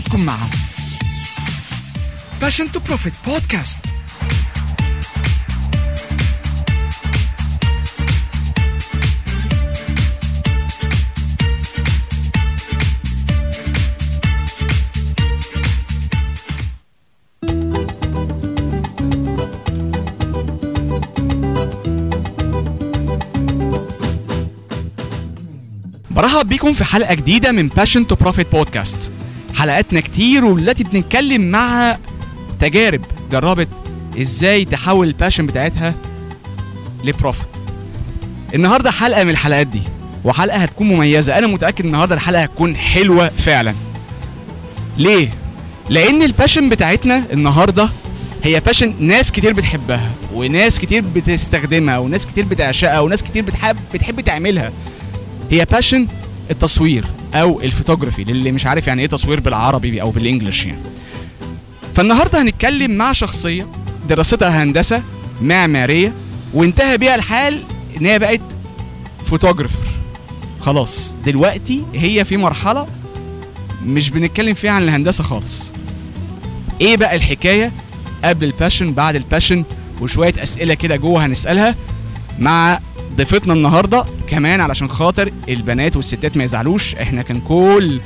برفقتكم مع Passion to Profit بودكاست برحب بيكم في حلقة جديدة من Passion to Profit بودكاست حلقاتنا كتير والتي بنتكلم مع تجارب جربت ازاي تحول الباشن بتاعتها لبروفيت النهارده حلقة من الحلقات دي وحلقة هتكون مميزة أنا متأكد النهارده الحلقة هتكون حلوة فعلا ليه؟ لأن الباشن بتاعتنا النهارده هي باشن ناس كتير بتحبها وناس كتير بتستخدمها وناس كتير بتعشقها وناس كتير بتحب بتحب تعملها هي باشن التصوير او الفوتوغرافي للي مش عارف يعني ايه تصوير بالعربي او بالانجلش يعني فالنهارده هنتكلم مع شخصيه دراستها هندسه معماريه وانتهى بيها الحال ان هي بقت فوتوغرافر خلاص دلوقتي هي في مرحله مش بنتكلم فيها عن الهندسه خالص ايه بقى الحكايه قبل الباشن بعد الباشن وشويه اسئله كده جوه هنسالها مع ضيفتنا النهارده كمان علشان خاطر البنات والستات ما يزعلوش احنا كان كل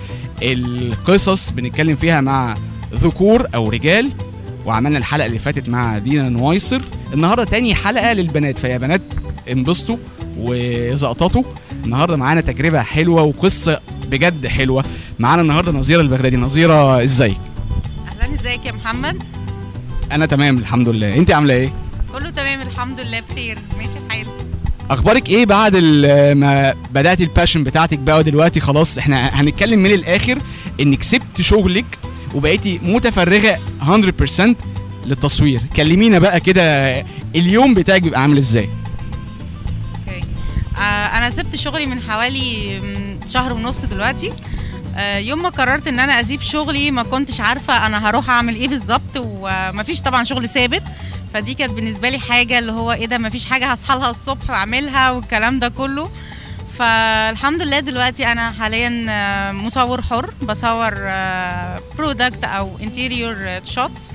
القصص بنتكلم فيها مع ذكور او رجال وعملنا الحلقه اللي فاتت مع دينا نوايصر النهارده تاني حلقه للبنات فيا بنات انبسطوا وزقططوا النهارده معانا تجربه حلوه وقصه بجد حلوه معانا النهارده نظيره البغدادي نظيره ازيك اهلا ازيك يا محمد انا تمام الحمد لله انت عامله ايه كله تمام الحمد لله بخير ماشي الحال اخبارك ايه بعد ال- ما بدات الباشن بتاعتك بقى ودلوقتي خلاص احنا هنتكلم من الاخر انك سبت شغلك وبقيتي متفرغه 100% للتصوير كلمينا بقى كده اليوم بتاعك بيبقى عامل ازاي اوكي آه انا سبت شغلي من حوالي مم، شهر ونص دلوقتي آه يوم ما قررت ان انا اسيب شغلي ما كنتش عارفه انا هروح اعمل ايه بالظبط ومفيش طبعا شغل ثابت فدي كانت بالنسبه لي حاجه اللي هو ايه ده مفيش حاجه هصحى لها الصبح واعملها والكلام ده كله فالحمد لله دلوقتي انا حاليا آه، مصور حر بصور برودكت او انتيريور شوتس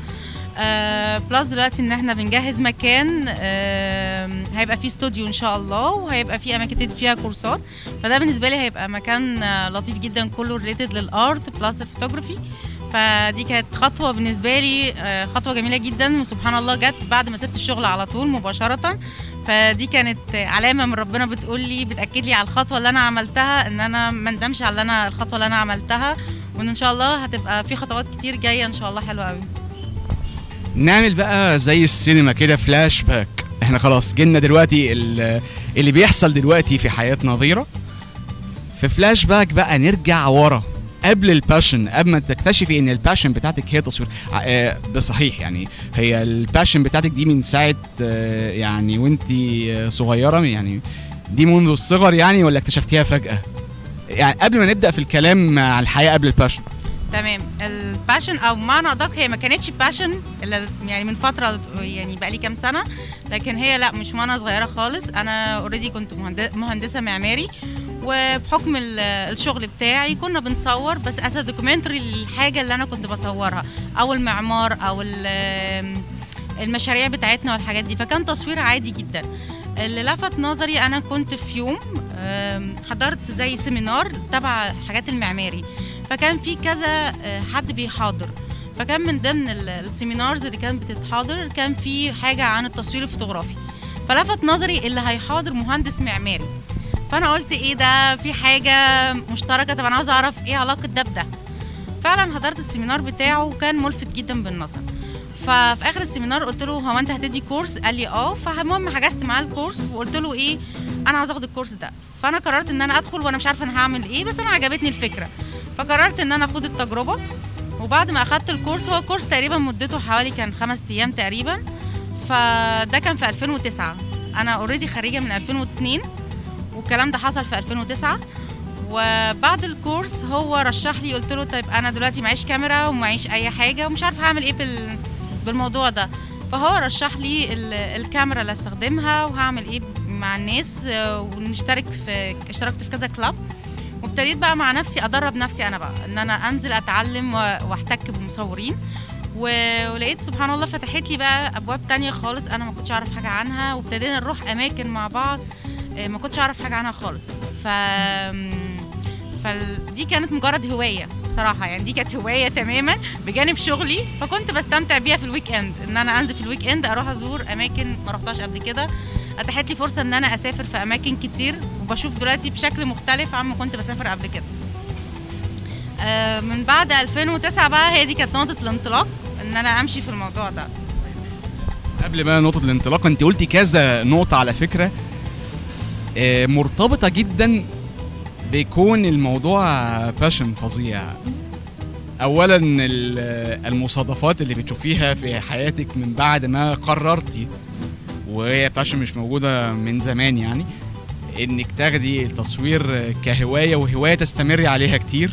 بلس دلوقتي ان احنا بنجهز مكان آه، هيبقى فيه استوديو ان شاء الله وهيبقى فيه اماكن تدي فيها كورسات فده بالنسبه لي هيبقى مكان آه، لطيف جدا كله ريليتد للارت بلس الفوتوغرافي فدي كانت خطوه بالنسبه لي آه، خطوه جميله جدا وسبحان الله جت بعد ما سبت الشغل على طول مباشره فدي كانت علامه من ربنا بتقول لي بتاكد لي على الخطوه اللي انا عملتها ان انا ما ندمش على اللي انا الخطوه اللي انا عملتها وان ان شاء الله هتبقى في خطوات كتير جايه ان شاء الله حلوه قوي نعمل بقى زي السينما كده فلاش باك احنا خلاص جينا دلوقتي ال- اللي بيحصل دلوقتي في حياة نظيرة في فلاش باك بقى نرجع ورا قبل الباشن قبل ما تكتشفي ان الباشن بتاعتك هي تصوير ع- آه، ده صحيح يعني هي الباشن بتاعتك دي من ساعة آه، يعني وانت صغيرة يعني دي منذ الصغر يعني ولا اكتشفتيها فجأة يعني قبل ما نبدأ في الكلام على الحياة قبل الباشن تمام الباشن او معنى ادق هي ما كانتش باشن الا يعني من فتره يعني بقى لي كام سنه لكن هي لا مش وانا صغيره خالص انا اوريدي كنت مهند- مهندسه معماري وبحكم ال- الشغل بتاعي كنا بنصور بس اسا دوكيومنتري للحاجه اللي انا كنت بصورها او المعمار او ال- المشاريع بتاعتنا والحاجات دي فكان تصوير عادي جدا اللي لفت نظري انا كنت في يوم آم، حضرت زي سيمينار تبع حاجات المعماري فكان في كذا آه، حد بيحاضر فكان من ضمن ال- السيمينارز اللي كانت بتتحاضر كان في حاجه عن التصوير الفوتوغرافي فلفت نظري اللي هيحاضر مهندس معماري فانا قلت ايه ده في حاجه مشتركه طب انا عاوزه اعرف ايه علاقه ده بده فعلا حضرت السيمينار بتاعه وكان ملفت جدا بالنظر ففي اخر السيمينار قلت له هو انت هتدي كورس قال لي اه فالمهم حجزت معاه الكورس وقلت له ايه انا عاوز اخد الكورس ده فانا قررت ان انا ادخل وانا مش عارفه انا هعمل ايه بس انا عجبتني الفكره فقررت ان انا اخد التجربه وبعد ما اخدت الكورس هو الكورس تقريبا مدته حوالي كان خمس ايام تقريبا فده كان في 2009 انا اوريدي خريجه من 2002 والكلام ده حصل في 2009 وبعد الكورس هو رشح لي قلت له طيب انا دلوقتي معيش كاميرا ومعيش اي حاجه ومش عارفه هعمل ايه بال... بالموضوع ده فهو رشح لي ال- الكاميرا اللي استخدمها وهعمل ايه مع الناس آه، ونشترك في اشتركت في كذا كلاب وابتديت بقى مع نفسي ادرب نفسي انا بقى ان انا انزل اتعلم و- واحتك بمصورين و- ولقيت سبحان الله فتحت لي بقى ابواب تانية خالص انا ما كنتش اعرف حاجه عنها وابتدينا نروح اماكن مع بعض آه، ما كنتش اعرف حاجه عنها خالص ف فدي كانت مجرد هوايه بصراحه يعني دي كانت هوايه تماما بجانب شغلي فكنت بستمتع بيها في الويك اند ان انا انزل في الويك اند اروح ازور اماكن ما رحتهاش قبل كده اتاحت لي فرصه ان انا اسافر في اماكن كتير وبشوف دلوقتي بشكل مختلف عما كنت بسافر قبل كده آه، من بعد 2009 بقى هي دي كانت نقطه الانطلاق ان انا امشي في الموضوع ده قبل ما نقطة الانطلاق انت قلتي كذا نقطة على فكرة آه، مرتبطة جدا بيكون الموضوع باشن فظيع اولا ال- المصادفات اللي بتشوفيها في حياتك من بعد ما قررتي وهي باشن مش موجودة من زمان يعني انك تاخدي التصوير كهواية وهواية تستمري عليها كتير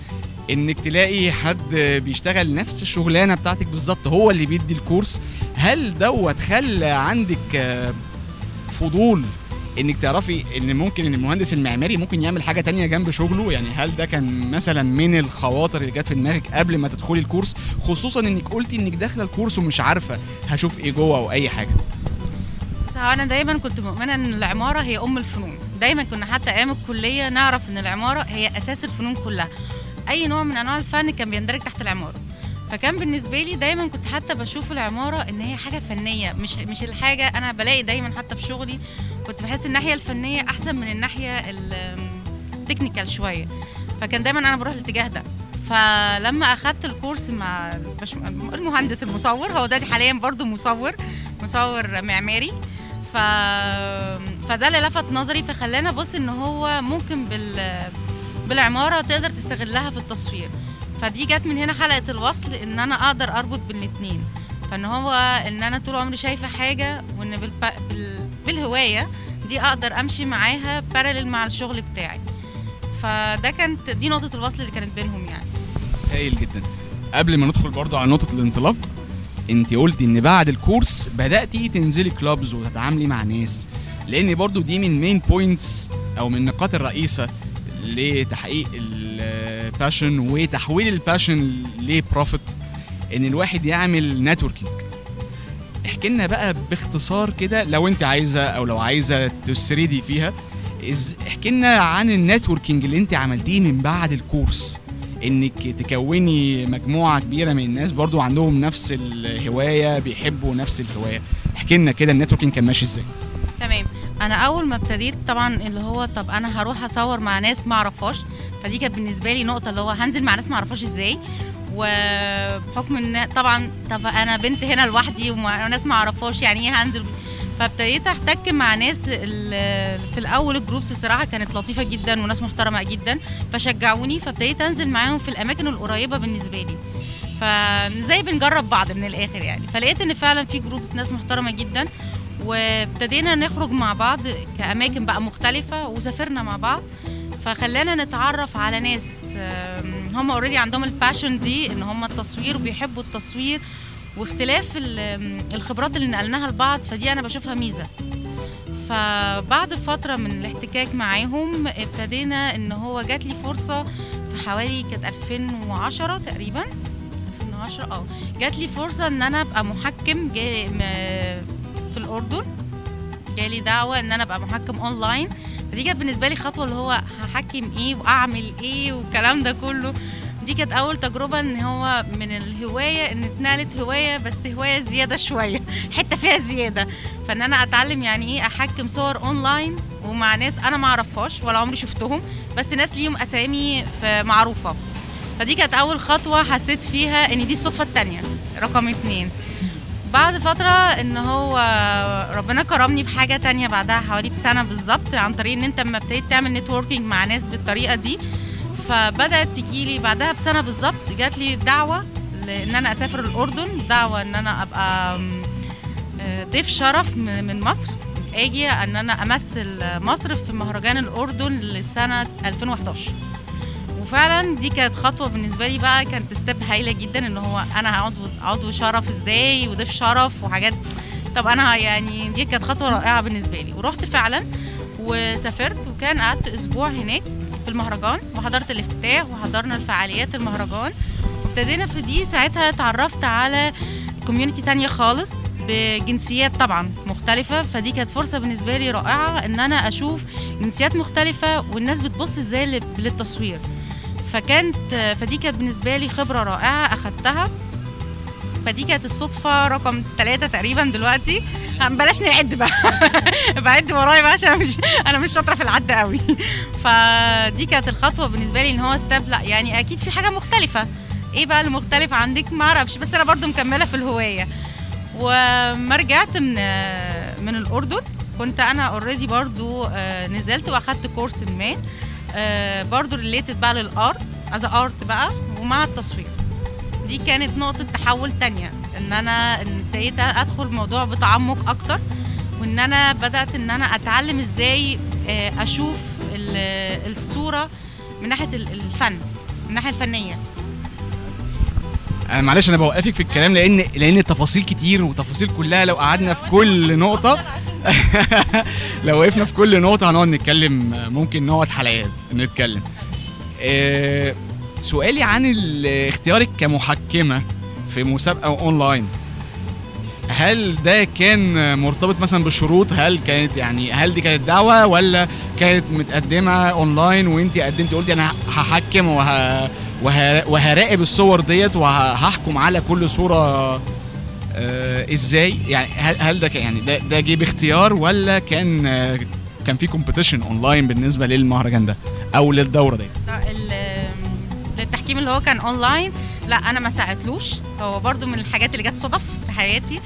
انك تلاقي حد بيشتغل نفس الشغلانه بتاعتك بالظبط هو اللي بيدي الكورس هل دوت خلى عندك آه، فضول انك تعرفي ان ممكن ان المهندس المعماري ممكن يعمل حاجه تانية جنب شغله يعني هل ده كان مثلا من الخواطر اللي جت في دماغك قبل ما تدخلي الكورس خصوصا انك قلتي انك داخله الكورس ومش عارفه هشوف ايه جوه او اي حاجه بس هو انا دايما كنت مؤمنه ان العماره هي ام الفنون دايما كنا حتى ايام الكليه نعرف ان العماره هي اساس الفنون كلها اي نوع من انواع الفن كان بيندرج تحت العماره فكان بالنسبه لي دايما كنت حتى بشوف العماره ان هي حاجه فنيه مش مش الحاجه انا بلاقي دايما حتى في شغلي كنت بحس الناحيه الفنيه احسن من الناحيه التكنيكال شويه فكان دايما انا بروح الاتجاه ده فلما اخدت الكورس مع البش- المهندس المصور هو دلوقتي حاليا برضو مصور مصور معماري ف... فده اللي لفت نظري فخلاني ابص ان هو ممكن بال... بالعماره تقدر تستغلها في التصوير فدي جت من هنا حلقه الوصل ان انا اقدر اربط بين الاتنين فان هو ان انا طول عمري شايفه حاجه وان بالب... بال... بالهوايه دي اقدر امشي معاها بارلل مع الشغل بتاعي فده كانت دي نقطه الوصل اللي كانت بينهم يعني هايل جدا قبل ما ندخل برضو على نقطه الانطلاق انت قلتي ان بعد الكورس بداتي تنزلي كلابز وتتعاملي مع ناس لان برضو دي من مين بوينتس او من النقاط الرئيسه لتحقيق الباشن وتحويل الباشن لبروفيت ان الواحد يعمل نتوركينج احكي لنا بقى باختصار كده لو انت عايزه او لو عايزه تسردي فيها إز احكي لنا عن النتوركينج اللي انت عملتيه من بعد الكورس انك تكوني مجموعه كبيره من الناس برضو عندهم نفس الهوايه بيحبوا نفس الهوايه احكي لنا كده النتوركينج كان ماشي ازاي تمام انا اول ما ابتديت طبعا اللي هو طب انا هروح اصور مع ناس ما اعرفهاش فدي كانت بالنسبه لي نقطه اللي هو هنزل مع ناس ما اعرفهاش ازاي وبحكم ان طبعا طب انا بنت هنا لوحدي وناس ما اعرفهاش يعني ايه هنزل فابتديت احتك مع ناس ال- في الاول الجروبس الصراحه كانت لطيفه جدا وناس محترمه جدا فشجعوني فابتديت انزل معاهم في الاماكن القريبه بالنسبه لي فزي بنجرب بعض من الاخر يعني فلقيت ان فعلا في جروبس ناس محترمه جدا وابتدينا نخرج مع بعض كاماكن بقى مختلفه وسافرنا مع بعض فخلانا نتعرف على ناس آم، هم اوريدي عندهم الباشن دي ان هم التصوير وبيحبوا التصوير واختلاف ال- آم، الخبرات اللي نقلناها لبعض فدي انا بشوفها ميزه فبعد فتره من الاحتكاك معاهم ابتدينا ان هو جات لي فرصه في حوالي كانت 2010 تقريبا 2010 اه جات لي فرصه ان انا ابقى محكم جا- م- في الاردن جالي دعوه ان انا ابقى محكم اونلاين فدي كانت بالنسبه لي خطوه اللي هو هحكم ايه واعمل ايه والكلام ده كله دي كانت اول تجربه ان هو من الهوايه ان اتنقلت هوايه بس هوايه زياده شويه حته فيها زياده فان انا اتعلم يعني ايه احكم صور اونلاين ومع ناس انا ما اعرفهاش ولا عمري شفتهم بس ناس ليهم اسامي ف- معروفه فدي كانت اول خطوه حسيت فيها ان دي الصدفه التانية رقم اتنين بعد فترة ان هو ربنا كرمني بحاجة تانية بعدها حوالي بسنة بالظبط عن طريق ان انت لما ابتديت تعمل نتوركينج مع ناس بالطريقة دي فبدأت تجيلي بعدها بسنة بالظبط جات لي دعوة ان انا اسافر الاردن دعوة ان انا ابقى أم، آه، ضيف شرف م- من مصر اجي ان انا امثل مصر في مهرجان الاردن لسنة 2011 وفعلا دي كانت خطوه بالنسبه لي بقى كانت ستيب هايله جدا ان هو انا هقعد عضو شرف ازاي وضيف شرف وحاجات طب انا يعني دي كانت خطوه رائعه بالنسبه لي ورحت فعلا وسافرت وكان قعدت اسبوع هناك في المهرجان وحضرت الافتتاح وحضرنا الفعاليات المهرجان وابتدينا في دي ساعتها اتعرفت على كوميونتي تانية خالص بجنسيات طبعا مختلفة فدي كانت فرصة بالنسبة لي رائعة ان انا اشوف جنسيات مختلفة والناس بتبص ازاي لل- للتصوير فكانت فدي كانت بالنسبة لي خبرة رائعة اخدتها فدي كانت الصدفة رقم ثلاثة تقريبا دلوقتي هم بلاش نعد بقى بعد ورايا بقى عشان أنا مش انا مش شاطرة في العد قوي فدي كانت الخطوة بالنسبة لي ان هو ستيب لا يعني اكيد في حاجة مختلفة ايه بقى المختلف عندك ما اعرفش بس انا برضو مكملة في الهواية وما رجعت من من الاردن كنت انا اوريدي برضو آه، نزلت واخدت كورس ما آه، برضو ريليتد بقى للارت از ارت بقى ومع التصوير دي كانت نقطة تحول تانية ان انا ابتديت ادخل الموضوع بتعمق اكتر وان انا بدأت ان انا اتعلم ازاي آه، اشوف ال- الصورة من ناحية ال- الفن من الناحية الفنية انا معلش انا بوقفك في الكلام لان لان التفاصيل كتير وتفاصيل كلها لو قعدنا في كل نقطه لو وقفنا في كل نقطه هنقعد نتكلم ممكن نقعد حلقات نتكلم آه، سؤالي عن ال- اختيارك كمحكمه في مسابقه اونلاين هل ده كان مرتبط مثلا بالشروط هل كانت يعني هل دي كانت دعوه ولا كانت متقدمه اونلاين وانت قدمتي قلتي انا هحكم وه وه- وهراقب الصور ديت وهحكم على كل صوره آه ازاي يعني هل, هل ده كان- يعني ده ده جه باختيار ولا كان آه كان في كومبيتيشن اونلاين بالنسبه للمهرجان ده او للدوره دي لا، ال- التحكيم اللي هو كان اونلاين لا انا ما ساعدتلوش هو برضو من الحاجات اللي جت صدف في حياتي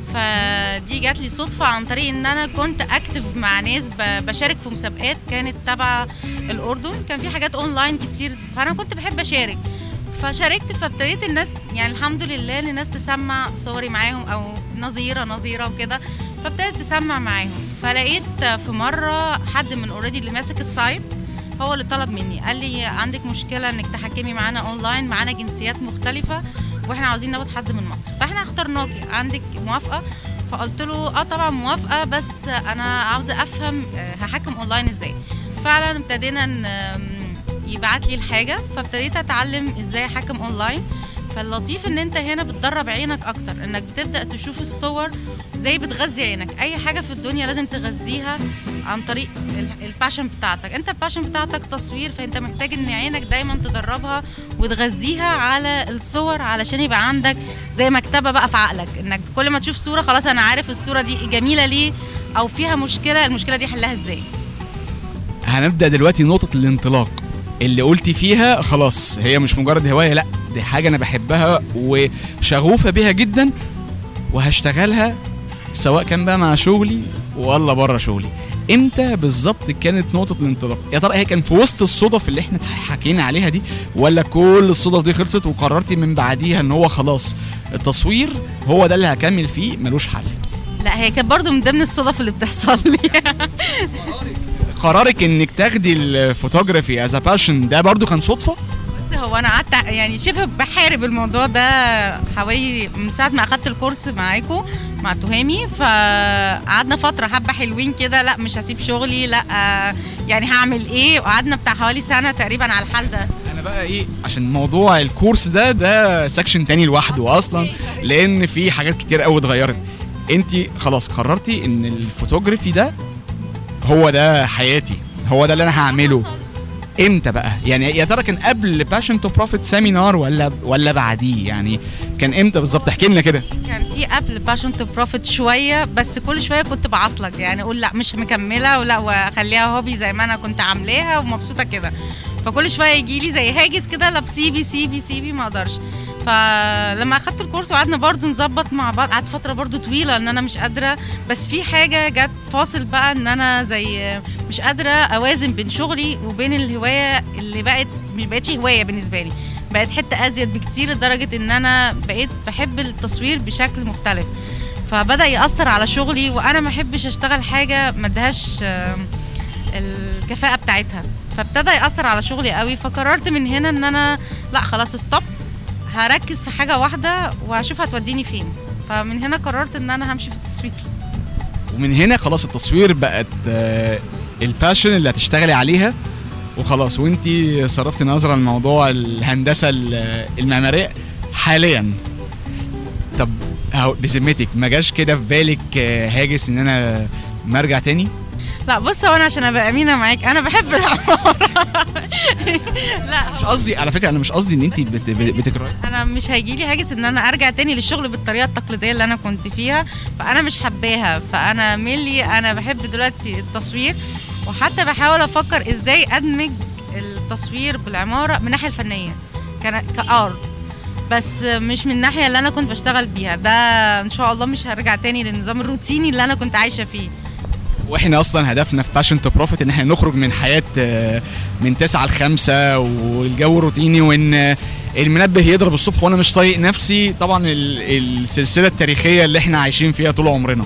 فدي جات لي صدفة عن طريق ان انا كنت اكتف مع ناس ب- بشارك في مسابقات كانت تبع الاردن كان في حاجات اونلاين كتير فانا كنت بحب اشارك فشاركت فابتديت الناس يعني الحمد لله ان الناس تسمع صوري معاهم او نظيره نظيره وكده فابتدت تسمع معاهم فلقيت في مره حد من اوريدي اللي ماسك السايت هو اللي طلب مني قال لي عندك مشكله انك تحكمي معانا اونلاين معانا جنسيات مختلفه واحنا عاوزين ناخد حد من مصر فاحنا اخترناكي عندك موافقه فقلت له اه طبعا موافقه بس انا عاوزه افهم آه، هحكم اونلاين ازاي فعلا ابتدينا ن- يبعت لي الحاجه فابتديت اتعلم ازاي احكم اونلاين فاللطيف ان انت هنا بتدرب عينك اكتر انك بتبدا تشوف الصور زي بتغذي عينك اي حاجه في الدنيا لازم تغذيها عن طريق ال- الباشن بتاعتك انت الباشن بتاعتك تصوير فانت محتاج ان عينك دايما تدربها وتغذيها على الصور علشان يبقى عندك زي مكتبه بقى في عقلك انك كل ما تشوف صوره خلاص انا عارف الصوره دي جميله ليه او فيها مشكله المشكله دي حلها ازاي هنبدا دلوقتي نقطه الانطلاق اللي قلتي فيها خلاص هي مش مجرد هوايه لا دي حاجه انا بحبها وشغوفه بيها جدا وهشتغلها سواء كان بقى مع شغلي ولا بره شغلي امتى بالظبط كانت نقطه الانطلاق يا ترى هي كان في وسط الصدف اللي احنا حكينا عليها دي ولا كل الصدف دي خلصت وقررتي من بعديها ان هو خلاص التصوير هو ده اللي هكمل فيه ملوش حل لا هي كانت برضو من ضمن الصدف اللي بتحصل لي قرارك انك تاخدي الفوتوغرافي از باشن ده برضو كان صدفه بص هو انا قعدت يعني شبه بحارب الموضوع ده حوالي من ساعه ما اخدت الكورس معاكم مع تهامي فقعدنا فتره حبه حلوين كده لا مش هسيب شغلي لا آه، يعني هعمل ايه وقعدنا بتاع حوالي سنه تقريبا على الحال ده انا بقى ايه عشان موضوع الكورس ده ده سكشن تاني لوحده اصلا لان في حاجات كتير قوي اتغيرت انت خلاص قررتي ان الفوتوغرافي ده هو ده حياتي هو ده اللي انا هعمله امتى بقى يعني يا ترى كان قبل باشن تو بروفيت سيمينار ولا ولا بعديه يعني كان امتى بالظبط احكي لنا كده كان في قبل باشن تو بروفيت شويه بس كل شويه كنت بعصلك يعني اقول لا مش مكمله ولا واخليها هوبي زي ما انا كنت عاملاها ومبسوطه كده فكل شويه يجي لي زي هاجس كده لا سيبي سيبي سيبي ما اقدرش فلما اخدت الكورس وقعدنا برضو نظبط مع بعض قعدت فتره برضو طويله ان انا مش قادره بس في حاجه جت فاصل بقى ان انا زي مش قادره اوازن بين شغلي وبين الهوايه اللي بقت مش بقتش هوايه بالنسبه لي بقت حته ازيد بكتير لدرجه ان انا بقيت بحب التصوير بشكل مختلف فبدا ياثر على شغلي وانا ما احبش اشتغل حاجه ما ادهاش آم، الكفاءه بتاعتها فابتدى ياثر على شغلي قوي فقررت من هنا ان انا لا خلاص ستوب هركز في حاجه واحده وهشوف هتوديني فين فمن هنا قررت ان انا همشي في التصوير ومن هنا خلاص التصوير بقت آه، الباشن اللي هتشتغلي عليها وخلاص وانت صرفتي نظره لموضوع الهندسه ال- المعماريه حاليا طب هو- بذمتك ما جاش كده في بالك آه، هاجس ان انا ما ارجع تاني لا بص هو انا عشان ابقى امينه معاك انا بحب العماره لا مش قصدي على فكره انا مش قصدي ان انت بت- بت- بتكرهي انا مش هيجي لي هاجس ان انا ارجع تاني للشغل بالطريقه التقليديه اللي انا كنت فيها فانا مش حباها فانا ملي انا بحب دلوقتي التصوير وحتى بحاول افكر ازاي ادمج التصوير بالعماره من الناحيه الفنيه كان كارت بس مش من الناحيه اللي انا كنت بشتغل بيها ده ان شاء الله مش هرجع تاني للنظام الروتيني اللي انا كنت عايشه فيه واحنا اصلا هدفنا في باشن تو بروفيت ان احنا نخرج من حياه آه، من 9 ل 5 والجو روتيني وان آه، المنبه يضرب الصبح وانا مش طايق نفسي طبعا ال- السلسله التاريخيه اللي احنا عايشين فيها طول عمرنا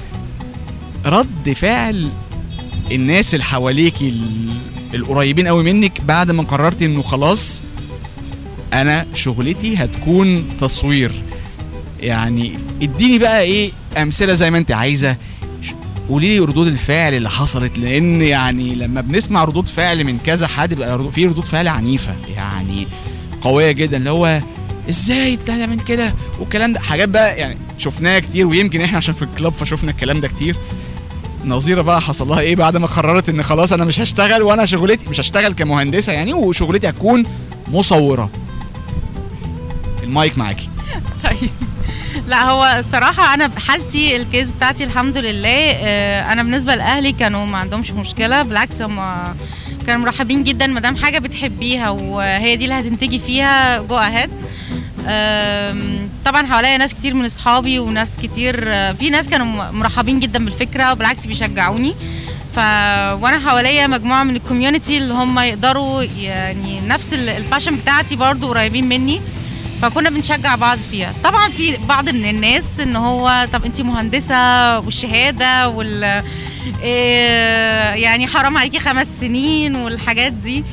رد فعل الناس اللي حواليكي ال- القريبين قوي منك بعد ما قررتي انه خلاص انا شغلتي هتكون تصوير يعني اديني بقى ايه امثله زي ما انت عايزه قولي لي ردود الفعل اللي حصلت لان يعني لما بنسمع ردود فعل من كذا حد بيبقى ردود- في ردود فعل عنيفه يعني قويه جدا اللي هو ازاي تعمل كده والكلام ده حاجات بقى يعني شفناها كتير ويمكن احنا عشان في الكلاب فشفنا الكلام ده كتير نظيرة بقى حصل لها ايه بعد ما قررت ان خلاص انا مش هشتغل وانا شغلتي مش هشتغل كمهندسة يعني وشغلتي هتكون مصورة المايك معاكي طيب لا هو الصراحة أنا حالتي الكيس بتاعتي الحمد لله آه، أنا بالنسبة لأهلي كانوا ما عندهمش مشكلة بالعكس هم كانوا مرحبين جدا ما دام حاجة بتحبيها وهي دي اللي هتنتجي فيها جو أهيد طبعا حواليا ناس كتير من اصحابي وناس كتير آه، في ناس كانوا م- مرحبين جدا بالفكره وبالعكس بيشجعوني ف وانا حواليا مجموعه من الكوميونتي اللي هم يقدروا يعني نفس ال- الباشن بتاعتي برضو قريبين مني فكنا بنشجع بعض فيها طبعا في بعض من الناس ان هو طب انت مهندسه والشهاده وال إيه يعني حرام عليكي خمس سنين والحاجات دي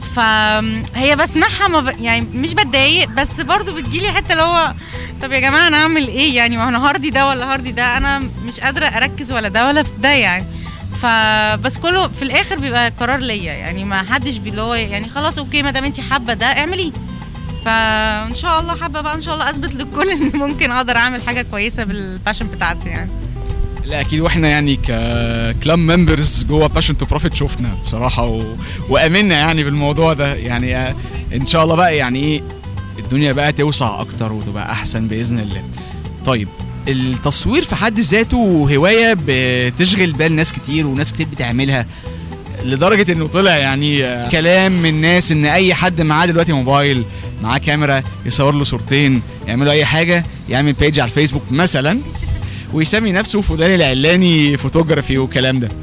فهي بسمعها ما ب... يعني مش بتضايق بس برضو بتجيلي حته اللي هو طب يا جماعه انا اعمل ايه يعني ما انا هاردي ده ولا هاردي ده انا مش قادره اركز ولا ده ولا في ده يعني فبس كله في الاخر بيبقى قرار ليا يعني ما حدش بي- اللي هو يعني خلاص اوكي ما دام انت حابه ده اعمليه فان شاء الله حابه بقى ان شاء الله اثبت للكل ان ممكن اقدر اعمل حاجه كويسه بالباشن بتاعتي يعني لا اكيد واحنا يعني ككلاب ممبرز جوه باشن تو بروفيت شفنا بصراحه و... وامنا يعني بالموضوع ده يعني آه، ان شاء الله بقى يعني ايه الدنيا بقى توسع اكتر وتبقى احسن باذن الله طيب التصوير في حد ذاته هوايه بتشغل بال ناس كتير وناس كتير بتعملها لدرجه انه طلع يعني آه، كلام من ناس ان اي حد معاه دلوقتي موبايل معاه كاميرا يصور له صورتين يعملوا اي حاجه يعمل بيج على الفيسبوك مثلا ويسمي نفسه فلان العلاني فوتوغرافي والكلام ده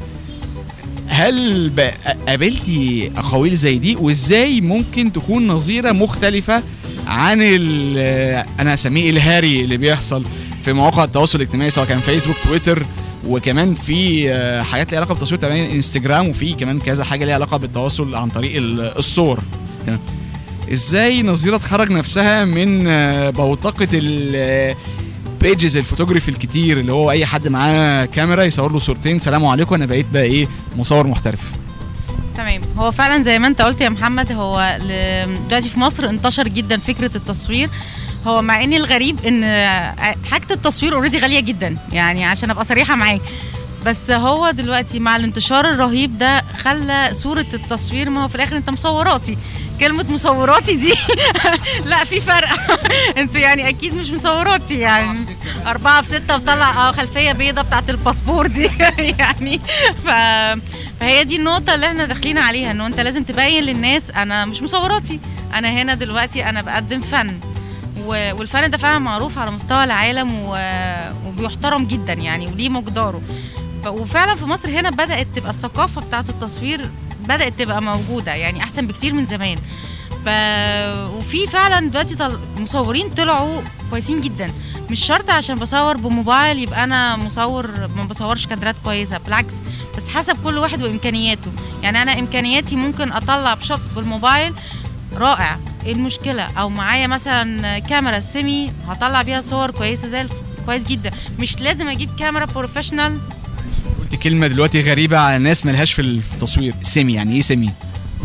هل ب- قابلتي اقاويل زي دي وازاي ممكن تكون نظيره مختلفه عن ال- انا هسميه الهاري اللي بيحصل في مواقع التواصل الاجتماعي سواء كان فيسبوك تويتر وكمان في آه، حاجات ليها علاقه بالتصوير كمان انستجرام وفي كمان كذا حاجه ليها علاقه بالتواصل عن طريق ال- الصور تمام. ازاي نظيره تخرج نفسها من آه، بوتقه ال بيجز الفوتوغرافي الكتير اللي هو اي حد معاه كاميرا يصور له صورتين سلام عليكم انا بقيت بقى ايه مصور محترف تمام هو فعلا زي ما انت قلت يا محمد هو ل- دلوقتي في مصر انتشر جدا فكره التصوير هو مع ان الغريب ان حاجه التصوير اوريدي غاليه جدا يعني عشان ابقى صريحه معاك بس هو دلوقتي مع الانتشار الرهيب ده خلى صوره التصوير ما هو في الاخر انت مصوراتي كلمه مصوراتي دي لا في فرق انتوا يعني اكيد مش مصوراتي يعني أربعة في ستة وطلع اه خلفية بيضة بتاعت الباسبور دي يعني ف... فهي دي النقطة اللي احنا داخلين عليها انه انت لازم تبين للناس انا مش مصوراتي انا هنا دلوقتي انا بقدم فن و... والفن ده فعلا معروف على مستوى العالم و... وبيحترم جدا يعني وليه مقداره ف... وفعلا في مصر هنا بدأت تبقى الثقافة بتاعت التصوير بدأت تبقى موجودة يعني أحسن بكتير من زمان ف... وفي فعلا دلوقتي طل... مصورين طلعوا كويسين جدا مش شرط عشان بصور بموبايل يبقى انا مصور ما بصورش كادرات كويسه بالعكس بس حسب كل واحد وامكانياته يعني انا امكانياتي ممكن اطلع بشوت بالموبايل رائع ايه المشكله او معايا مثلا كاميرا سيمي هطلع بيها صور كويسه زي الف... كويس جدا مش لازم اجيب كاميرا بروفيشنال قلت كلمه دلوقتي غريبه على ناس ملهاش في التصوير سيمي يعني ايه سيمي سيمي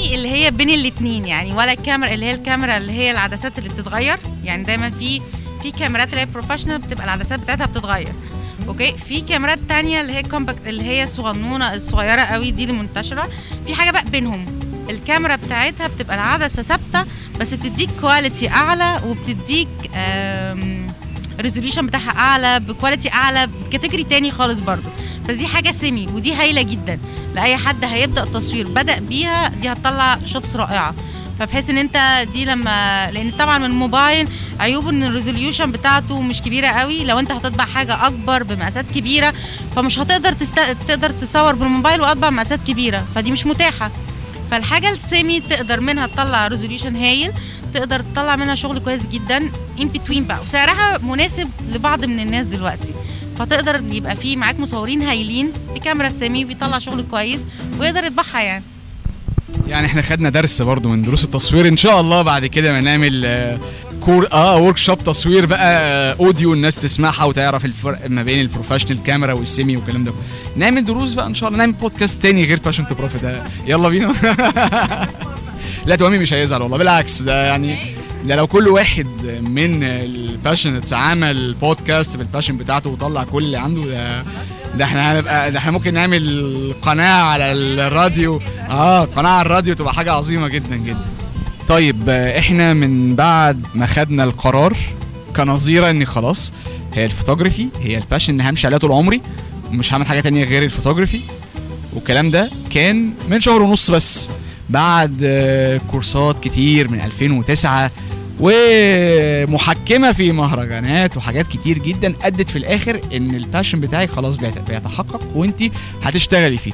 سيمي اللي هي بين الاتنين يعني ولا الكاميرا اللي هي الكاميرا اللي هي العدسات اللي بتتغير يعني دايما في في كاميرات اللي هي بروفيشنال بتبقى العدسات بتاعتها بتتغير اوكي في كاميرات تانية اللي هي كومباكت اللي هي صغنونه الصغيره قوي دي اللي منتشره في حاجه بقى بينهم الكاميرا بتاعتها بتبقى العدسه ثابته بس بتديك كواليتي اعلى وبتديك ريزوليوشن بتاعها اعلى بكواليتي اعلى بكاتيجوري تاني خالص برضو بس دي حاجه سيمي ودي هايله جدا لاي حد هيبدا تصوير بدا بيها دي هتطلع شوتس رائعه فبحيث ان انت دي لما لان طبعا من الموبايل عيوبه ان الريزوليوشن بتاعته مش كبيره قوي لو انت هتطبع حاجه اكبر بمقاسات كبيره فمش هتقدر تست... تقدر تصور بالموبايل واطبع مقاسات كبيره فدي مش متاحه فالحاجه السيمي تقدر منها تطلع ريزوليوشن هايل تقدر تطلع منها شغل كويس جدا ان بتوين بقى وسعرها مناسب لبعض من الناس دلوقتي فتقدر يبقى في معاك مصورين هايلين بكاميرا سيمي بيطلع شغل كويس ويقدر يطبعها يعني يعني احنا خدنا درس برضو من دروس التصوير ان شاء الله بعد كده ما نعمل آه، كور اه ورك شوب تصوير بقى آه، اوديو الناس تسمعها وتعرف الفرق ما بين البروفيشنال كاميرا والسيمي والكلام ده نعمل دروس بقى ان شاء الله نعمل بودكاست تاني غير باشن تو بروفيت يلا بينا لا توامي مش هيزعل والله بالعكس ده يعني ده لو كل واحد من الباشنتس عمل بودكاست بالباشن بتاعته وطلع كل اللي عنده ده ده احنا هنبقى ده احنا ممكن نعمل قناه على الراديو اه قناه على الراديو تبقى حاجه عظيمه جدا جدا طيب آه، احنا من بعد ما خدنا القرار كنظيره ان خلاص هي الفوتوغرافي هي الباشن اللي همشي عليها طول عمري ومش هعمل حاجه تانية غير الفوتوغرافي والكلام ده كان من شهر ونص بس بعد آه، كورسات كتير من 2009 ومحكمه في مهرجانات وحاجات كتير جدا ادت في الاخر ان الباشن بتاعي خلاص بيت- بيتحقق وانت هتشتغلي فيه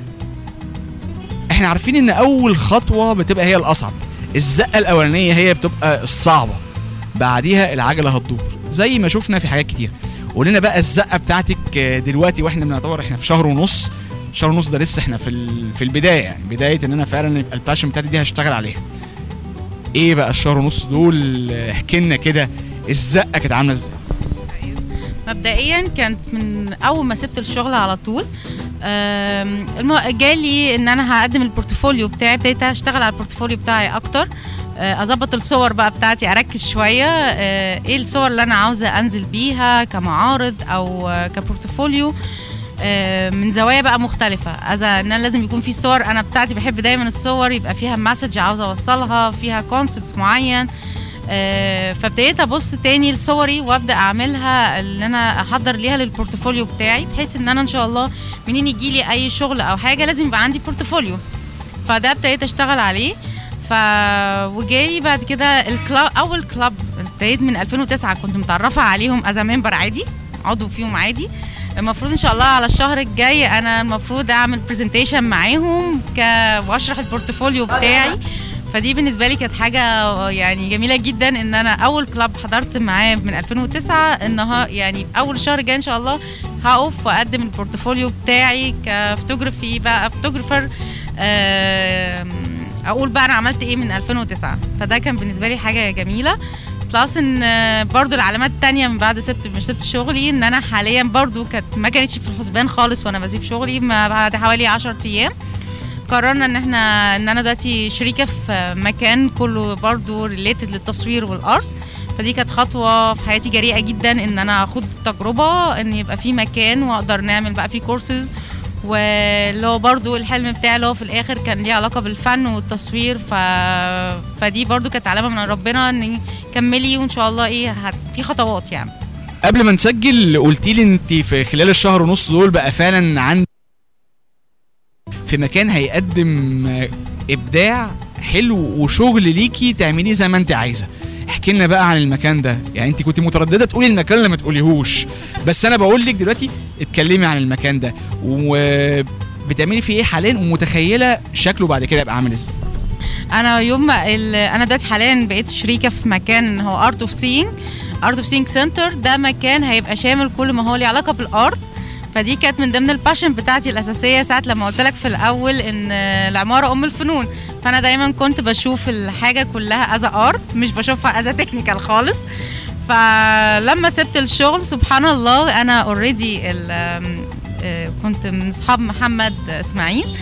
احنا عارفين ان اول خطوه بتبقى هي الاصعب الزقه الاولانيه هي بتبقى الصعبه بعديها العجله هتدور زي ما شفنا في حاجات كتير قولنا بقى الزقه بتاعتك آه، دلوقتي واحنا بنعتبر احنا في شهر ونص شهر ونص ده لسه احنا في ال- في البدايه يعني بدايه ان انا فعلا يبقى الباشن بتاعتي دي هشتغل عليها ايه بقى الشهر ونص دول آه، احكي لنا كده الزقه كانت عامله ازاي مبدئيا كانت من اول ما سبت الشغل على طول آم، المو... جالي ان انا هقدم البورتفوليو بتاعي ابتديت اشتغل على البورتفوليو بتاعي اكتر آه، اظبط الصور بقى بتاعتي اركز شويه آه، ايه الصور اللي انا عاوزه انزل بيها كمعارض او آه، كبورتفوليو آه، من زوايا بقى مختلفة اذا ان انا لازم يكون في صور انا بتاعتي بحب دايما الصور يبقى فيها مسج عاوزة اوصلها فيها كونسبت معين آه، فابتديت ابص تاني لصوري وابدا اعملها اللي انا احضر ليها للبورتفوليو بتاعي بحيث ان انا ان شاء الله منين يجي لي اي شغل او حاجه لازم يبقى عندي بورتفوليو فده ابتديت اشتغل عليه ف وجالي بعد كده الكلاب اول كلاب ابتديت من 2009 كنت متعرفه عليهم از ممبر عادي عضو فيهم عادي المفروض ان شاء الله على الشهر الجاي انا المفروض اعمل برزنتيشن معاهم ك... واشرح البورتفوليو بتاعي فدي بالنسبه لي كانت حاجه يعني جميله جدا ان انا اول كلاب حضرت معاه من 2009 انها يعني اول شهر جاي ان شاء الله هقف واقدم البورتفوليو بتاعي كفوتوغرافي بقى فوتوغرافر اقول بقى انا عملت ايه من 2009 فده كان بالنسبه لي حاجه جميله بلس ان آه، برضو العلامات التانية من بعد سبت مش سبت شغلي ان انا حاليا برضو كانت ما كانتش في الحسبان خالص وانا بسيب شغلي ما بعد حوالي 10 ايام قررنا ان احنا ان انا دلوقتي شريكه في مكان كله برضو ريليتد للتصوير والارت فدي كانت خطوه في حياتي جريئه جدا ان انا اخد التجربه ان يبقى في مكان واقدر نعمل بقى فيه كورسز واللي هو برضو الحلم بتاعي اللي هو في الاخر كان ليه علاقه بالفن والتصوير ف... فدي برضو كانت علامه من ربنا ان كملي وان شاء الله ايه هت... في خطوات يعني قبل ما نسجل قلتي لي انت في خلال الشهر ونص دول بقى فعلا عندي في مكان هيقدم آه، ابداع حلو وشغل ليكي تعمليه زي ما انت عايزه احكي لنا بقى عن المكان ده يعني انت كنت متردده تقولي المكان اللي ما تقوليهوش بس انا بقول لك دلوقتي اتكلمي عن المكان ده وبتعملي فيه ايه حاليا ومتخيله شكله بعد كده يبقى عامل ازاي انا يوم ما ال... انا دلوقتي حاليا بقيت شريكه في مكان هو ارت اوف سينج ارت اوف سينج سنتر ده مكان هيبقى شامل كل ما هو ليه علاقه بالارت فدي كانت من ضمن الباشن بتاعتي الاساسيه ساعه لما قلت لك في الاول ان العماره ام الفنون فانا دايما كنت بشوف الحاجه كلها از ارت مش بشوفها از تكنيكال خالص فلما سبت الشغل سبحان الله انا اوريدي كنت من اصحاب محمد اسماعيل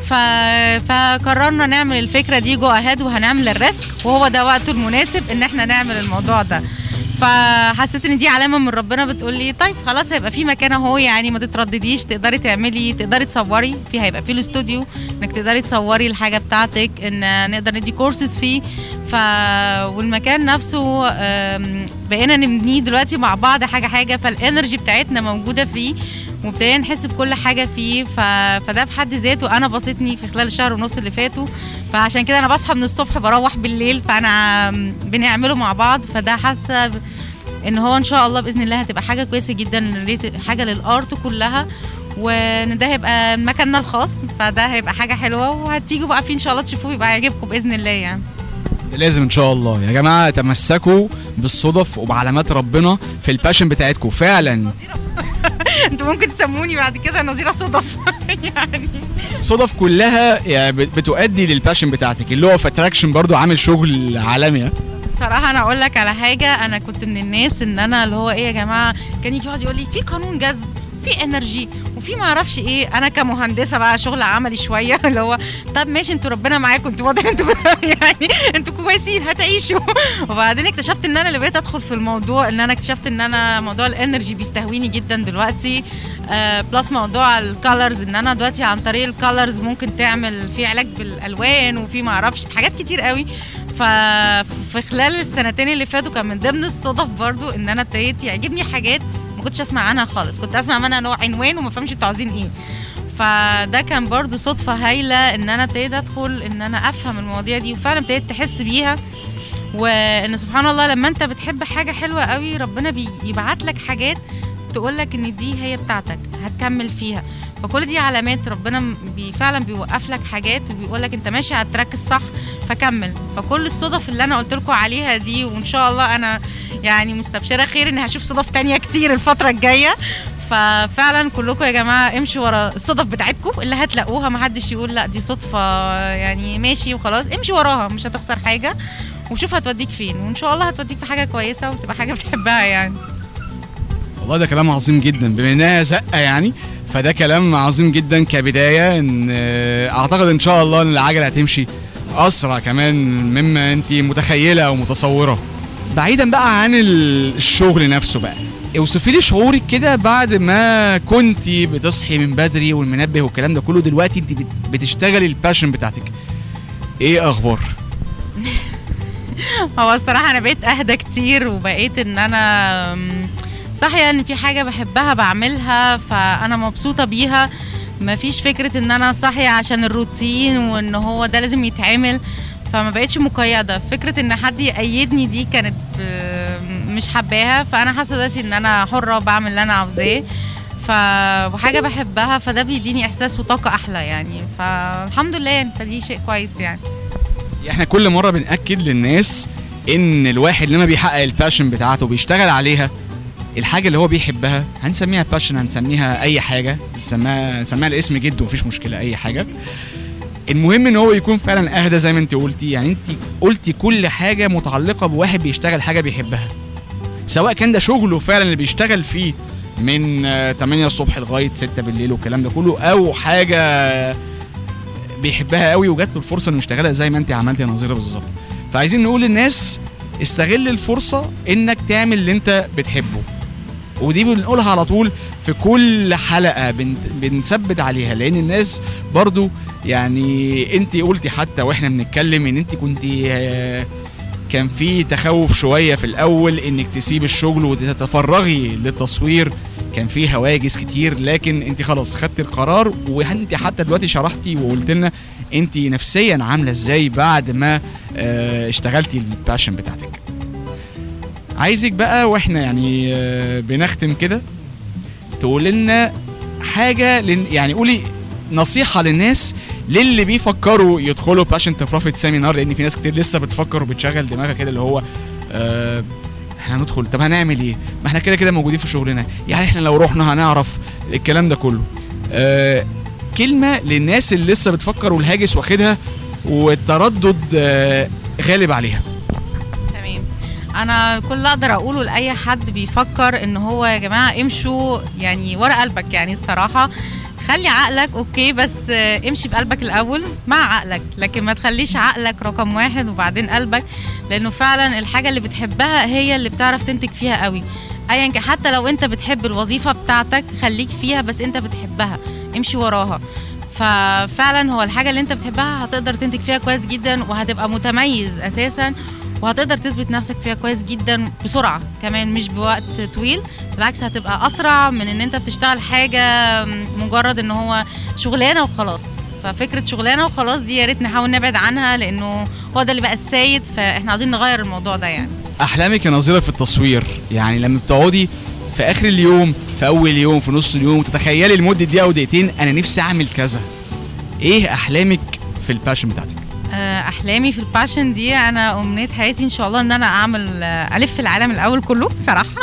ف... فقررنا نعمل الفكره دي جو اهاد وهنعمل الريسك وهو ده وقته المناسب ان احنا نعمل الموضوع ده فحسيت ان دي علامه من ربنا بتقول لي طيب خلاص هيبقى في مكان اهو يعني ما تتردديش تقدري تعملي تقدري تصوري في هيبقى في الاستوديو انك تقدري تصوري الحاجه بتاعتك ان نقدر ندي كورسز فيه ف والمكان نفسه آم، بقينا نبنيه دلوقتي مع بعض حاجه حاجه فالانرجي بتاعتنا موجوده فيه وابتدينا نحس بكل حاجه فيه ف... فده في حد ذاته انا بسطني في خلال الشهر ونص اللي فاتوا فعشان كده انا بصحى من الصبح بروح بالليل فانا بنعمله مع بعض فده حاسه ب- ان هو ان شاء الله باذن الله هتبقى حاجه كويسه جدا related- حاجه للارت كلها وان ده هيبقى مكاننا الخاص فده هيبقى حاجه حلوه وهتيجوا بقى فيه ان شاء الله تشوفوه يبقى يعجبكم باذن الله يعني ده لازم ان شاء الله يا جماعه تمسكوا بالصدف وبعلامات ربنا في الباشن بتاعتكم فعلا انتوا ممكن تسموني بعد كده نظيره صدف يعني الصدف كلها يعني بت- بتؤدي للباشن بتاعتك اللي هو في اتراكشن برضو عامل شغل عالمي الصراحة أنا أقول لك على حاجة أنا كنت من الناس إن أنا اللي هو إيه يا جماعة كان يجي يقعد يقول لي في قانون جذب في انرجي وفي ما اعرفش ايه انا كمهندسه بقى شغل عملي شويه اللي هو طب ماشي انتوا ربنا معاكم انتوا واضح انتوا يعني انتوا كويسين هتعيشوا وبعدين اكتشفت ان انا اللي بقيت ادخل في الموضوع ان انا اكتشفت ان انا موضوع الانرجي بيستهويني جدا دلوقتي آه بلس موضوع الكالرز ان انا دلوقتي عن طريق الكالرز ممكن تعمل في علاج بالالوان وفي ما اعرفش حاجات كتير قوي ففي خلال السنتين اللي فاتوا كان من ضمن الصدف برضو ان انا ابتديت يعجبني حاجات ما كنتش اسمع عنها خالص كنت اسمع منها نوع عنوان وما فهمش انتوا عاوزين ايه فده كان برضو صدفة هايلة ان انا ابتديت ادخل ان انا افهم المواضيع دي وفعلا ابتديت تحس بيها وان سبحان الله لما انت بتحب حاجة حلوة قوي ربنا بيبعت لك حاجات تقول لك ان دي هي بتاعتك هتكمل فيها فكل دي علامات ربنا بي فعلا بيوقف لك حاجات وبيقول لك انت ماشي على التراك الصح فكمل فكل الصدف اللي انا قلت لكم عليها دي وان شاء الله انا يعني مستبشره خير اني هشوف صدف تانية كتير الفتره الجايه ففعلا كلكم يا جماعه امشوا ورا الصدف بتاعتكم اللي هتلاقوها ما حدش يقول لا دي صدفه يعني ماشي وخلاص امشي وراها مش هتخسر حاجه وشوف هتوديك فين وان شاء الله هتوديك في حاجه كويسه وتبقى حاجه بتحبها يعني والله ده كلام عظيم جدا بما انها زقه يعني فده كلام عظيم جدا كبدايه ان آه، اعتقد ان شاء الله ان العجله هتمشي اسرع كمان مما انت متخيله او متصوره بعيدا بقى عن ال- الشغل نفسه بقى اوصفي لي شعورك كده بعد ما كنتي بتصحي من بدري والمنبه والكلام ده كله دلوقتي انت بت- بتشتغلي الباشن بتاعتك ايه اخبار هو الصراحة أنا بقيت أهدى كتير وبقيت إن أنا أم، صحيح إن في حاجة بحبها بعملها فأنا مبسوطة بيها مفيش فكرة إن أنا صاحية عشان الروتين وإن هو ده لازم يتعمل فما بقتش مقيدة فكرة إن حد يأيدني دي كانت أم، مش حباها فأنا حاسة دلوقتي إن أنا حرة بعمل اللي أنا عاوزاه ف وحاجة بحبها فده بيديني إحساس وطاقة أحلى يعني فالحمد لله يعني فدي شيء كويس يعني احنا كل مره بناكد للناس ان الواحد لما بيحقق الباشن بتاعته بيشتغل عليها الحاجه اللي هو بيحبها هنسميها باشن هنسميها اي حاجه نسميها نسميها الاسم جد ومفيش مشكله اي حاجه المهم ان هو يكون فعلا اهدى زي ما انت قلتي يعني انت قلتي كل حاجه متعلقه بواحد بيشتغل حاجه بيحبها سواء كان ده شغله فعلا اللي بيشتغل فيه من آه، 8 الصبح لغايه 6 بالليل والكلام ده كله او حاجه بيحبها قوي وجات له الفرصه انه يشتغلها زي ما انت عملتي يا نظيره بالظبط فعايزين نقول للناس استغل الفرصه انك تعمل اللي انت بتحبه ودي بنقولها على طول في كل حلقه بن- بنثبت عليها لان الناس برضو يعني انت قلتي حتى واحنا بنتكلم ان انت كنت كان في تخوف شويه في الاول انك تسيب الشغل وتتفرغي للتصوير كان في هواجس كتير لكن انت خلاص خدتي القرار وانت حتى دلوقتي شرحتي وقلت لنا انت نفسيا عامله ازاي بعد ما اه اشتغلتي الباشن بتاعتك عايزك بقى واحنا يعني اه بنختم كده تقول لنا حاجه لن يعني قولي نصيحه للناس للي بيفكروا يدخلوا باشن تو بروفيت سيمينار لان في ناس كتير لسه بتفكر وبتشغل دماغها كده اللي هو آه احنا هندخل طب هنعمل ايه؟ ما احنا كده كده موجودين في شغلنا يعني احنا لو رحنا هنعرف الكلام ده كله آه كلمه للناس اللي لسه بتفكر والهاجس واخدها والتردد آه غالب عليها تمام انا كل اللي اقدر اقوله لاي حد بيفكر ان هو يا جماعه امشوا يعني ورا قلبك يعني الصراحه خلي عقلك اوكي بس آه، امشي بقلبك الاول مع عقلك لكن ما تخليش عقلك رقم واحد وبعدين قلبك لانه فعلا الحاجه اللي بتحبها هي اللي بتعرف تنتج فيها قوي ايا كان حتى لو انت بتحب الوظيفه بتاعتك خليك فيها بس انت بتحبها امشي وراها ففعلا هو الحاجه اللي انت بتحبها هتقدر تنتج فيها كويس جدا وهتبقى متميز اساسا وهتقدر تثبت نفسك فيها كويس جدا بسرعه كمان مش بوقت طويل بالعكس هتبقى اسرع من ان انت بتشتغل حاجه مجرد ان هو شغلانه وخلاص ففكره شغلانه وخلاص دي يا ريت نحاول نبعد عنها لانه هو ده اللي بقى السيد فاحنا عاوزين نغير الموضوع ده يعني احلامك يا نظيره في التصوير يعني لما بتقعدي في اخر اليوم في اول يوم في نص اليوم تتخيلي لمده دقيقه او دقيقتين انا نفسي اعمل كذا ايه احلامك في الباشن بتاعتك آه، احلامي في الباشن دي انا امنيه حياتي ان شاء الله ان انا اعمل آه، الف العالم الاول كله صراحه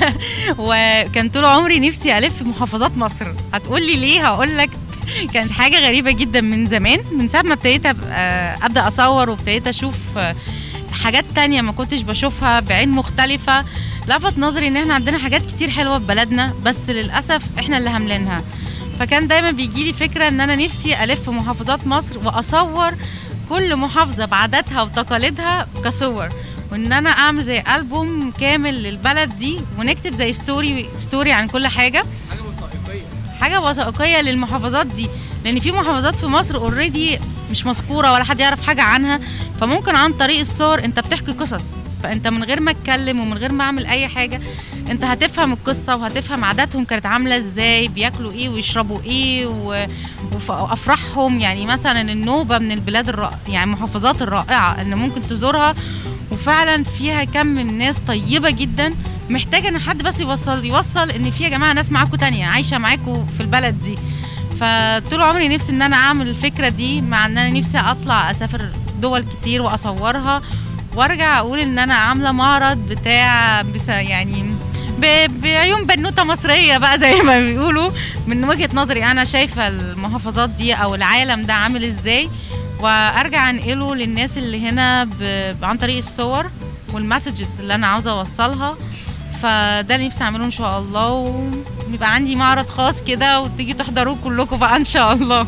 وكان طول عمري نفسي الف محافظات مصر هتقول لي ليه هقول لك كانت حاجه غريبه جدا من زمان من ساعه ما ابتديت أب- آه، ابدا اصور وابتديت اشوف آه، حاجات تانية ما كنتش بشوفها بعين مختلفة لفت نظري ان احنا عندنا حاجات كتير حلوة في بلدنا بس للأسف احنا اللي هاملينها فكان دايما بيجي لي فكرة ان انا نفسي الف محافظات مصر واصور كل محافظة بعاداتها وتقاليدها كصور وان انا اعمل زي ألبوم كامل للبلد دي ونكتب زي ستوري ستوري عن كل حاجة حاجه وثائقيه للمحافظات دي لان في محافظات في مصر اوريدي مش مذكوره ولا حد يعرف حاجه عنها فممكن عن طريق الصور انت بتحكي قصص فانت من غير ما اتكلم ومن غير ما اعمل اي حاجه انت هتفهم القصه وهتفهم عاداتهم كانت عامله ازاي بياكلوا ايه ويشربوا ايه و... وف- وافراحهم يعني مثلا النوبه من البلاد الرائعه يعني المحافظات الرائعه اللي ممكن تزورها وفعلا فيها كم من ناس طيبه جدا محتاجه ان حد بس يوصل يوصل ان في يا جماعه ناس معاكم تانية عايشه معاكم في البلد دي فطول عمري نفسي ان انا اعمل الفكره دي مع ان انا نفسي اطلع اسافر دول كتير واصورها وارجع اقول ان انا عامله معرض بتاع بس يعني ب- بعيون بنوته مصريه بقى زي ما بيقولوا من وجهه نظري انا شايفه المحافظات دي او العالم ده عامل ازاي وارجع انقله للناس اللي هنا ب... عن طريق الصور والمسجز اللي انا عاوزه اوصلها فده اللي نفسي اعمله ان شاء الله ويبقى عندي معرض خاص كده وتيجي تحضروه كلكم بقى ان شاء الله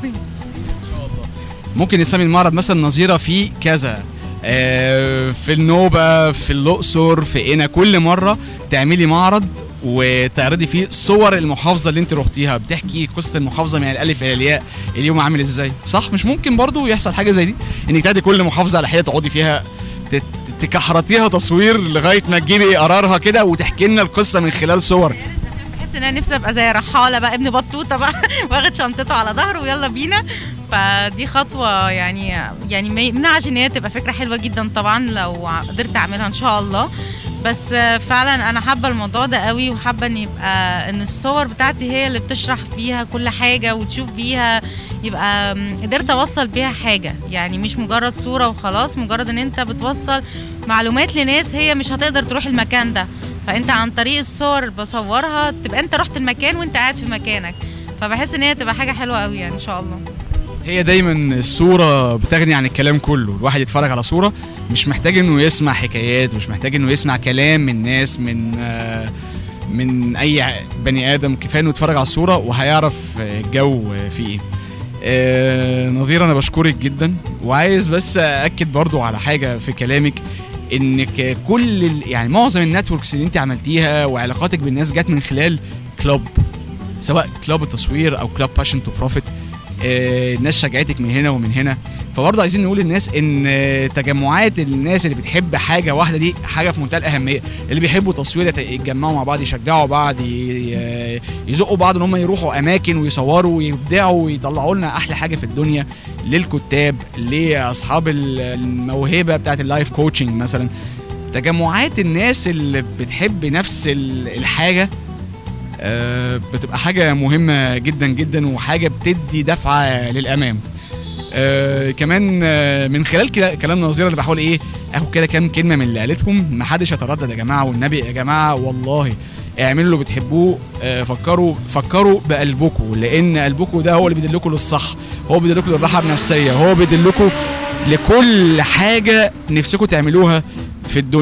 ممكن نسمي المعرض مثلا نظيره في كذا آه، في النوبه في الاقصر في قنا كل مره تعملي معرض وتعرضي فيه صور المحافظه اللي انت رحتيها بتحكي قصه المحافظه من الالف الى الياء اليوم عامل ازاي صح مش ممكن برضو يحصل حاجه زي دي انك تاخدي كل محافظه على حده تقعدي فيها ت- تكحرطيها تصوير لغايه ما تجيبي قرارها كده وتحكي لنا القصه من خلال صور بحس ان انا نفسي ابقى زي رحاله بقى ابن بطوطه بقى واخد شنطته على ظهره ويلا بينا فدي خطوه يعني يعني ما يمنعش ان هي تبقى فكره حلوه جدا طبعا لو قدرت اعملها ان شاء الله بس فعلا انا حابه الموضوع ده قوي وحابه ان يبقى ان الصور بتاعتي هي اللي بتشرح بيها كل حاجه وتشوف بيها يبقى قدرت اوصل بيها حاجه يعني مش مجرد صوره وخلاص مجرد ان انت بتوصل معلومات لناس هي مش هتقدر تروح المكان ده فانت عن طريق الصور اللي بصورها تبقى انت رحت المكان وانت قاعد في مكانك فبحس ان هي تبقى حاجه حلوه قوي يعني ان شاء الله هي دايما الصورة بتغني عن الكلام كله الواحد يتفرج على صورة مش محتاج انه يسمع حكايات مش محتاج انه يسمع كلام من ناس من آه، من اي بني ادم كفايه انه يتفرج على الصورة وهيعرف الجو فيه ايه آه، نظير انا بشكرك جدا وعايز بس اكد برضو على حاجة في كلامك انك كل ال- يعني معظم النتوركس اللي انت عملتيها وعلاقاتك بالناس جت من خلال كلوب سواء كلوب التصوير او كلوب باشن تو بروفيت آه، الناس شجعتك من هنا ومن هنا فبرضه عايزين نقول للناس ان آه، تجمعات الناس اللي بتحب حاجه واحده دي حاجه في منتهى الاهميه اللي بيحبوا تصوير يت- يتجمعوا مع بعض يشجعوا بعض ي- آه، يزقوا بعض ان هم يروحوا اماكن ويصوروا ويبدعوا ويطلعوا لنا احلى حاجه في الدنيا للكتاب لاصحاب ال- الموهبه بتاعت اللايف كوتشنج مثلا تجمعات الناس اللي بتحب نفس ال- الحاجه آه، بتبقى حاجة مهمة جدا جدا وحاجة بتدي دفعة للأمام آه كمان آه من خلال كلا- كلام نظيرة اللي بحاول ايه اخد كده كام كلمة من اللي قالتهم محدش يتردد يا جماعة والنبي يا جماعة والله اعملوا اللي بتحبوه آه فكروا فكروا بقلبكم لان قلبكم ده هو اللي بيدلكم للصح هو بيدلكم للراحة النفسية هو بيدلكم لكل حاجة نفسكم تعملوها في الدنيا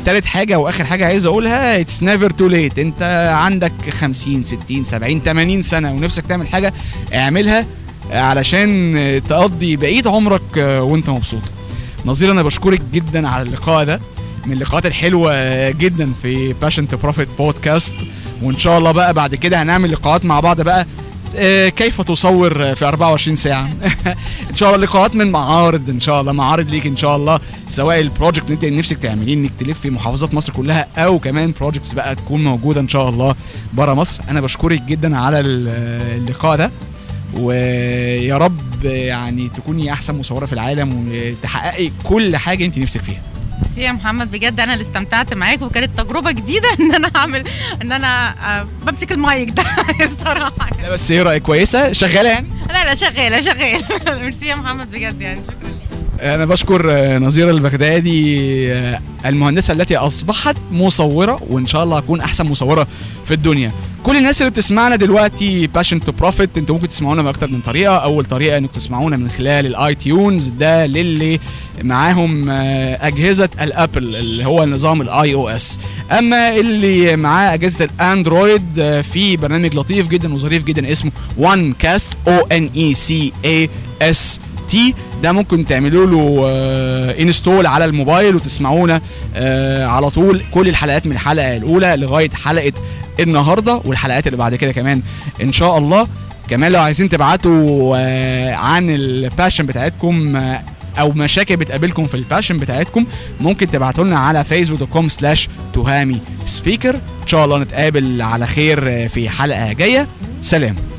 تالت حاجه واخر حاجه عايز اقولها اتس نيفر تو ليت انت عندك 50 60 70 80 سنه ونفسك تعمل حاجه اعملها علشان تقضي بقيه عمرك وانت مبسوط نظير انا بشكرك جدا على اللقاء ده من اللقاءات الحلوه جدا في باشن تو بروفيت بودكاست وان شاء الله بقى بعد كده هنعمل لقاءات مع بعض بقى آه، كيف تصور في 24 ساعه ان شاء الله لقاءات من معارض ان شاء الله معارض ليك ان شاء الله سواء البروجكت اللي انت نفسك تعمليه انك تلف في محافظات مصر كلها او كمان بروجكتس بقى تكون موجوده ان شاء الله بره مصر انا بشكرك جدا على ال- اللقاء ده ويا رب يعني تكوني احسن مصوره في العالم وتحققي كل حاجه انت نفسك فيها ميرسي يا محمد بجد انا اللي استمتعت معاك وكانت تجربه جديده ان انا اعمل ان انا آه، بمسك المايك ده الصراحه لا بس ايه رايك كويسه شغاله يعني لا لا شغاله شغاله ميرسي يا محمد بجد يعني شكرا انا بشكر آه، نظيره البغدادي آه، المهندسه التي اصبحت مصوره وان شاء الله اكون احسن مصوره في الدنيا كل الناس اللي بتسمعنا دلوقتي باشن تو بروفيت انتوا ممكن تسمعونا باكتر من طريقه اول طريقه انكم تسمعونا من خلال الاي تيونز ده للي معاهم آه، اجهزه الابل اللي هو نظام الاي او اس اما اللي معاه اجهزه الاندرويد آه، في برنامج لطيف جدا وظريف جدا اسمه وان كاست او ان اي سي اي اس تي ده ممكن تعملوا له انستول على الموبايل وتسمعونا آه، على طول كل الحلقات من الحلقه الاولى لغايه حلقه النهارده والحلقات اللي بعد كده كمان ان شاء الله كمان لو عايزين تبعتوا آه، عن الباشن بتاعتكم آه، او مشاكل بتقابلكم في الباشن بتاعتكم ممكن تبعتوا لنا على فيسبوك دوت كوم سلاش تهامي سبيكر ان شاء الله نتقابل على خير آه، في حلقه جايه سلام